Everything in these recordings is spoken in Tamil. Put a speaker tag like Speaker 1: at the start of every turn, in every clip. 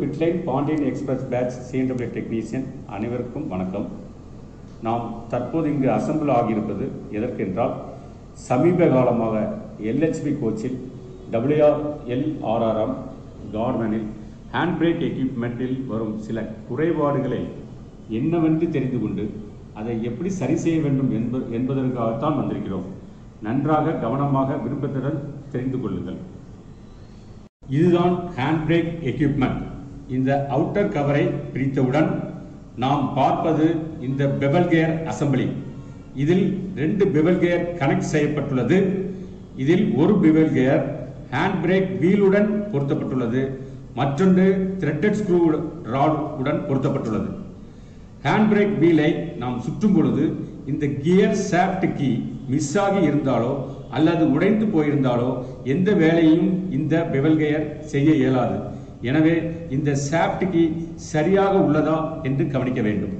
Speaker 1: பிட்லைன் Pandian express batch CNW technician அனைவருக்கும் வணக்கம் நாம் தற்போது இங்கு அசம்பிள் ஆகியிருப்பது எதற்கென்றால் சமீப காலமாக எல்ஹெச்பி கோச்சில் டபிள்யூஆர் எல்ஆர்ஆர்எம் கார்மெனில் ஹேண்ட் பிரேக் எக்யூப்மெண்ட்டில் வரும் சில குறைபாடுகளை என்னவென்று தெரிந்து கொண்டு அதை எப்படி சரி செய்ய வேண்டும் என்ப என்பதற்காகத்தான் வந்திருக்கிறோம் நன்றாக கவனமாக விருப்பத்துடன் தெரிந்து கொள்ளுங்கள் இதுதான் ஹேண்ட் பிரேக் எக்யூப்மெண்ட் இந்த அவுட்டர் கவரை பிரித்தவுடன் நாம் பார்ப்பது இந்த பெவல் கியர் அசம்பிளி இதில் ரெண்டு பெவல் கியர் கனெக்ட் செய்யப்பட்டுள்ளது இதில் ஒரு பெவல் கியர் ஹேண்ட் பிரேக் வீலுடன் பொருத்தப்பட்டுள்ளது மற்றொன்று த்ரெட்டட் ஸ்க்ரூ ராட் உடன் பொருத்தப்பட்டுள்ளது ஹேண்ட் பிரேக் வீலை நாம் சுற்றும் பொழுது இந்த கியர் ஷாஃப்ட் கீ மிஸ் ஆகி இருந்தாலோ அல்லது உடைந்து போயிருந்தாலோ எந்த வேலையும் இந்த பெவல் கியர் செய்ய இயலாது எனவே இந்த ஷாஃப்ட் கீ சரியாக உள்ளதா என்று கவனிக்க வேண்டும்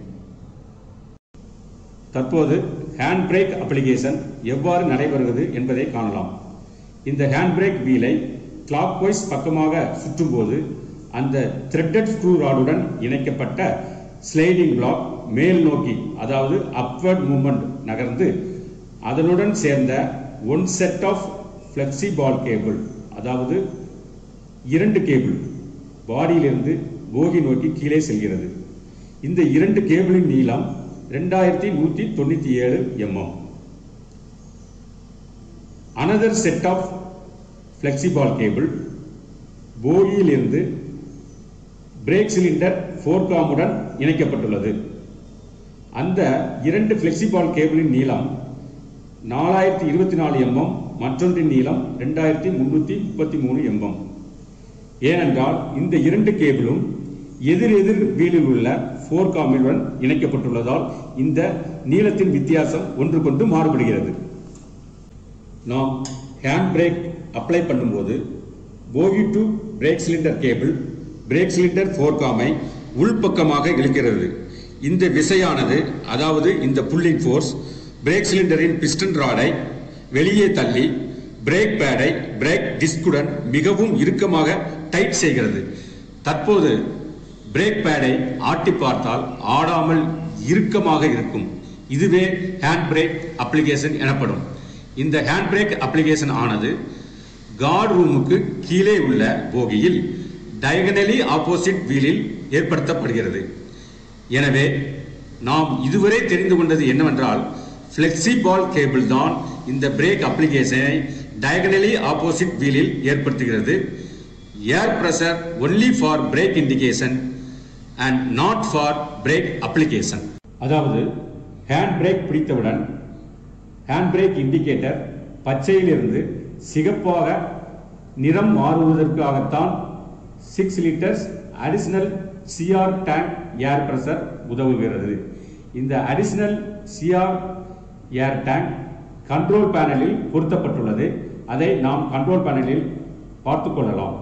Speaker 1: தற்போது ஹேண்ட் பிரேக் அப்ளிகேஷன் எவ்வாறு நடைபெறுகிறது என்பதை காணலாம் இந்த ஹேண்ட் பிரேக் வீலை கிளாக் வைஸ் பக்கமாக சுற்றும்போது அந்த த்ரெட்டட் ஸ்க்ரூ ராடுடன் இணைக்கப்பட்ட ஸ்லைடிங் பிளாக் மேல் நோக்கி அதாவது அப்வர்ட் மூமெண்ட் நகர்ந்து அதனுடன் சேர்ந்த one set of flexible cable அதாவது இரண்டு கேபிள் பாடியிலிருந்து போகி நோக்கி கீழே செல்கிறது இந்த இரண்டு கேபிளின் நீளம் ரெண்டாயிரத்தி நூற்றி தொண்ணூற்றி ஏழு MM another set of flexible cable போகியிலிருந்து பிரேக் சிலிண்டர் ஃபோர்காமுடன் இணைக்கப்பட்டுள்ளது அந்த இரண்டு ஃப்ளெக்சிபால் கேபிளின் நீளம் நாலாயிரத்தி இருபத்தி நாலு எம்எம் மற்றொன்றின் நீளம் ரெண்டாயிரத்தி முன்னூற்றி முப்பத்தி மூணு எம்எம் ஏனென்றால் இந்த இரண்டு கேபிளும் எதிர் எதிர் வீலில் உள்ள ஃபோர்காமிலுடன் இணைக்கப்பட்டுள்ளதால் இந்த நீளத்தின் வித்தியாசம் ஒன்றுக்கொன்று மாறுபடுகிறது நாம் ஹேண்ட் பிரேக் அப்ளை பண்ணும்போது bogie to brake cylinder cable brake cylinder ஃபோர்காமை உள்பக்கமாக இழுக்கிறது இந்த விசையானது அதாவது இந்த புல்லிங் ஃபோர்ஸ் பிரேக் சிலிண்டரின் பிஸ்டன் ராடை வெளியே தள்ளி பிரேக் பேடை பிரேக் டிஸ்குடன் மிகவும் இறுக்கமாக டைட் செய்கிறது தற்போது பிரேக் பேடை ஆட்டி பார்த்தால் ஆடாமல் இறுக்கமாக இருக்கும் இதுவே ஹேண்ட் பிரேக் அப்ளிகேஷன் எனப்படும் இந்த ஹேண்ட் பிரேக் அப்ளிகேஷன் ஆனது கார்டு ரூமுக்கு கீழே உள்ள போகியில் டயகனலி ஆப்போசிட் வீலில் ஏற்படுத்தப்படுகிறது எனவே நாம் இதுவரை தெரிந்து கொண்டது என்னவென்றால் ஃப்ளெக்சிபால் கேபிள் தான் இந்த பிரேக் அப்ளிகேஷனை டயகனலி ஆப்போசிட் வீலில் ஏற்படுத்துகிறது air pressure only for brake indication and not for brake application அதாவது ஹேண்ட் பிரேக் பிடித்தவுடன் ஹேண்ட் பிரேக் இண்டிகேட்டர் பச்சையிலிருந்து சிகப்பாக நிறம் மாறுவதற்காகத்தான் six litres additional CR tank air pressure உதவுகிறது இந்த additional CR air tank control பேனலில் பொருத்தப்பட்டுள்ளது அதை நாம் கண்ட்ரோல் பேனலில் பார்த்து கொள்ளலாம்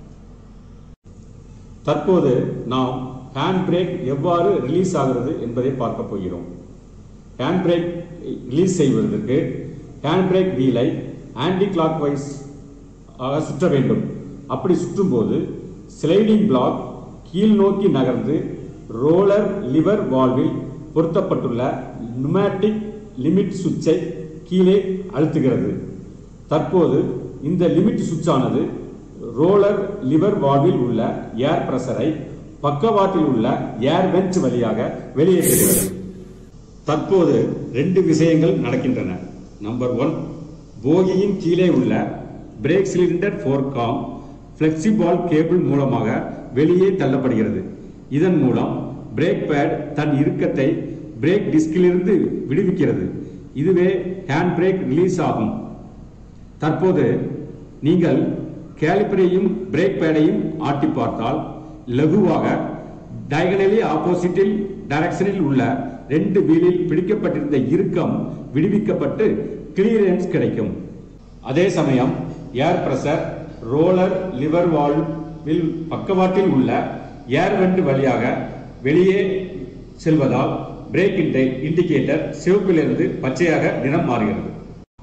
Speaker 1: தற்போது நாம் ஹேண்ட் பிரேக் எவ்வாறு ரிலீஸ் ஆகிறது என்பதை பார்க்க போகிறோம் ஹேண்ட் பிரேக் ரிலீஸ் செய்வதற்கு ஹேண்ட் பிரேக் வீலை ஆன்டி கிளாக் வைஸ் ஆக சுற்ற வேண்டும் அப்படி சுற்றும்போது ஸ்லைடிங் பிளாக் கீழ் நோக்கி நகர்ந்து ரோலர் லிவர் வால்வில் பொருத்தப்பட்டுள்ள நுமேட்டிக் லிமிட் சுவிட்சை கீழே அழுத்துகிறது தற்போது இந்த லிமிட் சுவிட்சானது ரோலர் லிவர் வால்வில் உள்ள ஏர் பிரஷரை பக்கவாட்டில் உள்ள ஏர் வென்ட் வழியாக வெளியேற்றுகிறது தற்போது ரெண்டு விஷயங்கள் நடக்கின்றன நம்பர் ஒன் போகியின் கீழே உள்ள பிரேக் சிலிண்டர் ஃபோர்காம் ஃப்ளெக்சிபால் கேபிள் மூலமாக வெளியே தள்ளப்படுகிறது இதன் மூலம் பிரேக் பேட் தன் இறுக்கத்தை பிரேக் டிஸ்கிலிருந்து விடுவிக்கிறது இதுவே ஹேண்ட் பிரேக் ரிலீஸ் ஆகும் தற்போது நீங்கள் கேலிப்பரையும் பிரேக் பேடையும் ஆட்டி பார்த்தால் லகுவாக டயகனலி ஆப்போசிட்டில் டைரக்ஷனில் உள்ள ரெண்டு வீலில் பிடிக்கப்பட்டிருந்த இறுக்கம் விடுவிக்கப்பட்டு கிளியரன்ஸ் கிடைக்கும் அதே சமயம் ஏர் பிரஷர் ரோலர் லிவர் வால்வில் பக்கவாட்டில் உள்ள ஏர் வெண்ட் வழியாக வெளியே செல்வதால் பிரேக் இண்டிகேட்டர் சிவப்பிலிருந்து பச்சையாக நிறம் மாறுகிறது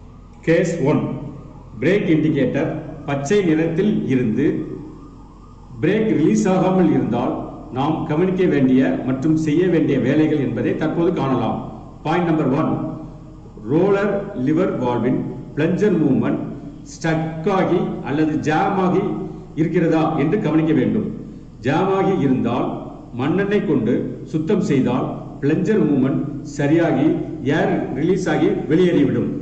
Speaker 1: கேஸ் ஒன் பிரேக் இண்டிகேட்டர் பச்சை நிறத்தில் இருந்து பிரேக் ரிலீஸ் ஆகாமல் இருந்தால் நாம் கவனிக்க வேண்டிய மற்றும் செய்ய வேண்டிய வேலைகள் என்பதை தற்போது காணலாம் point number one roller lever வால்வின் பிளஞ்சர் மூவ்மெண்ட் ஸ்டக் ஆகி அல்லது ஜாம் ஆகி இருக்கிறதா என்று கவனிக்க வேண்டும் ஜாம் ஆகி இருந்தால் மண்ணெண்ணெய் கொண்டு சுத்தம் செய்தால் பிளஞ்சர் மூவ்மெண்ட் சரியாகி ஏர் ரிலீஸ் ஆகி வெளியேறிவிடும்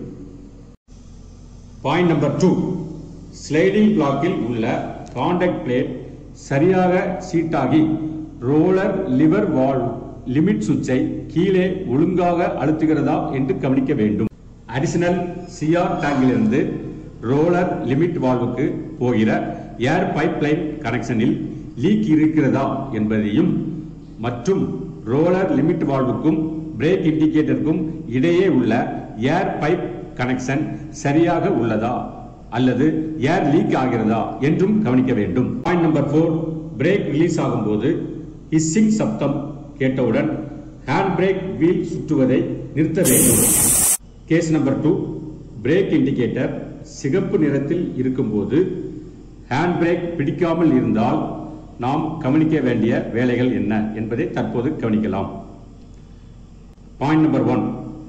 Speaker 1: பாயிண்ட் நம்பர் டூ ஸ்லைடிங் பிளாக்கில் உள்ள காண்டாக்ட் பிளேட் சரியாக சீட்டாகி ரோலர் லிவர் வால்வ் லிமிட் சுவிட்சை கீழே ஒழுங்காக அழுத்துகிறதா என்று கவனிக்க வேண்டும் அடிஷனல் சிஆர் டேங்கிலிருந்து ரோலர் லிமிட் வால்வுக்கு போகிற ஏர் பைப்லைன் கனெக்ஷனில் லீக் இருக்கிறதா என்பதையும் மற்றும் ரோலர் லிமிட் வால்வுக்கும் பிரேக் இண்டிகேட்டருக்கும் இடையே உள்ள ஏர் பைப் கனெக்ஷன் சரியாக உள்ளதா அல்லது ஏர் லீக் ஆகிறதா என்றும் கவனிக்க வேண்டும் point number four brake release ஆகும்போது ஹிஸ்ஸிங் சப்தம் கேட்டவுடன் ஹேண்ட் பிரேக் வீல் சுற்றுவதை நிறுத்த வேண்டும் case number two brake indicator சிகப்பு நிறத்தில் இருக்கும்போது ஹேண்ட் பிரேக் பிடிக்காமல் இருந்தால் நாம் கவனிக்க வேண்டிய வேலைகள் என்ன என்பதை தற்போது கவனிக்கலாம் point number one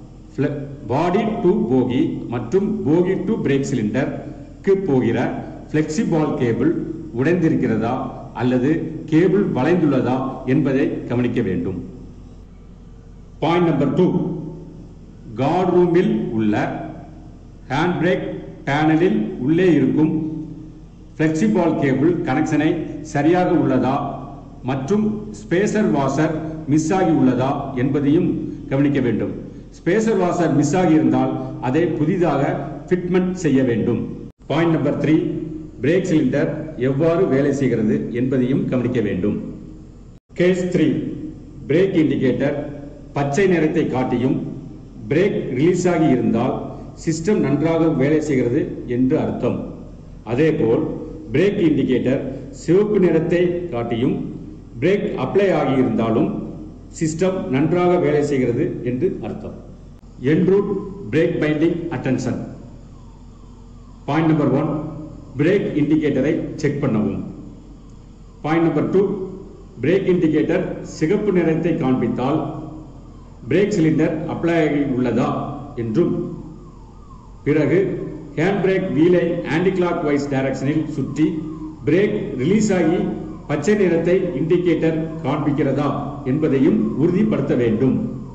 Speaker 1: body to bogie மற்றும் போகி டு பிரேக் சிலிண்டருக்கு போகிற ஃபிளெக்சிபால் கேபிள் உடைந்திருக்கிறதா அல்லது கேபிள் வளைந்துள்ளதா என்பதை கவனிக்க வேண்டும் பாயிண்ட் நம்பர் டூ கார்டு ரூமில் உள்ள ஹேண்ட் பிரேக் பேனலில் உள்ளே இருக்கும் ஃபிளெக்சிபால் கேபிள் கனெக்ஷனை சரியாக உள்ளதா மற்றும் ஸ்பேசர் வாசர் மிஸ் ஆகி உள்ளதா என்பதையும் கவனிக்க வேண்டும் ஸ்பேசர் வாசர் மிஸ் ஆகி இருந்தால் அதை புதிதாக ஃபிட்மெண்ட் செய்ய வேண்டும் point number three brake cylinder எவ்வாறு வேலை செய்கிறது என்பதையும் கவனிக்க வேண்டும் கேஸ் த்ரீ பிரேக் இண்டிகேட்டர் பச்சை நிறத்தை காட்டியும் பிரேக் ரிலீஸ் ஆகி இருந்தால் சிஸ்டம் நன்றாக வேலை செய்கிறது என்று அர்த்தம் அதேபோல் பிரேக் இண்டிகேட்டர் சிவப்பு நிறத்தை காட்டியும் பிரேக் அப்ளை ஆகியிருந்தாலும் சிஸ்டம் நன்றாக வேலை செய்கிறது என்று அர்த்தம் enroute brake binding attention point number one brake இண்டிகேட்டரை செக் பண்ணவும் point number two brake indicator சிகப்பு நிறத்தை காண்பித்தால் பிரேக் சிலிண்டர் அப்ளை ஆகி உள்ளதா என்றும் பிறகு ஹேண்ட் பிரேக் வீலை ஆன்டி கிளாக் வைஸ் டைரக்ஷனில் சுற்றி பிரேக் ரிலீஸ் ஆகி பச்சை நிறத்தை இண்டிகேட்டர் காண்பிக்கிறதா என்பதையும் உறுதிப்படுத்த வேண்டும்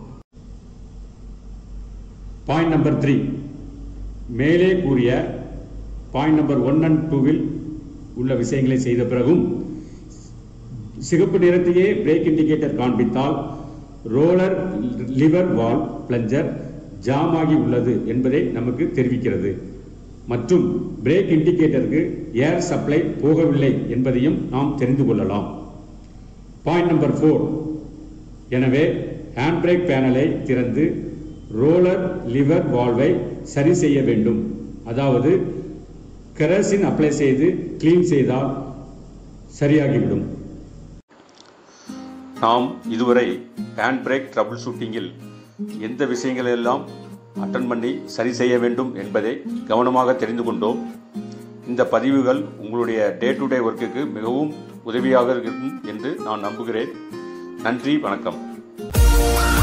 Speaker 1: பாயிண்ட் நம்பர் த்ரீ மேலே கூறிய பாயிண்ட் நம்பர் ஒன் அண்ட் டூவில் உள்ள விஷயங்களை செய்த பிறகும் சிகப்பு நிறத்தையே பிரேக் இண்டிகேட்டர் காண்பித்தால் roller lever valve plunger jam ஆகி உள்ளது என்பதை நமக்கு தெரிவிக்கிறது மற்றும் பிரேக் இண்டிகேட்டருக்கு ஏர் சப்ளை போகவில்லை என்பதையும் நாம் தெரிந்து கொள்ளலாம் பாயிண்ட் நம்பர் ஃபோர் எனவே ஹேண்ட் பிரேக் பேனலை திறந்து ரோலர் லிவர் வால்வை சரி செய்ய வேண்டும் அதாவது கெரசின் அப்ளை செய்து கிளீன் செய்தால் சரியாகிவிடும் நாம் இதுவரை ஹேண்ட் பிரேக் ட்ரபிள் ஷூட்டிங்கில் எந்த விஷயங்கள் எல்லாம் அட்டன் பண்ணி சரி செய்ய வேண்டும் என்பதை கவனமாக தெரிந்து கொண்டோம் இந்த பதிவுகள் உங்களுடைய டே டு டே ஒர்க்குக்கு மிகவும் உதவியாக இருக்கும் என்று நான் நம்புகிறேன் நன்றி வணக்கம்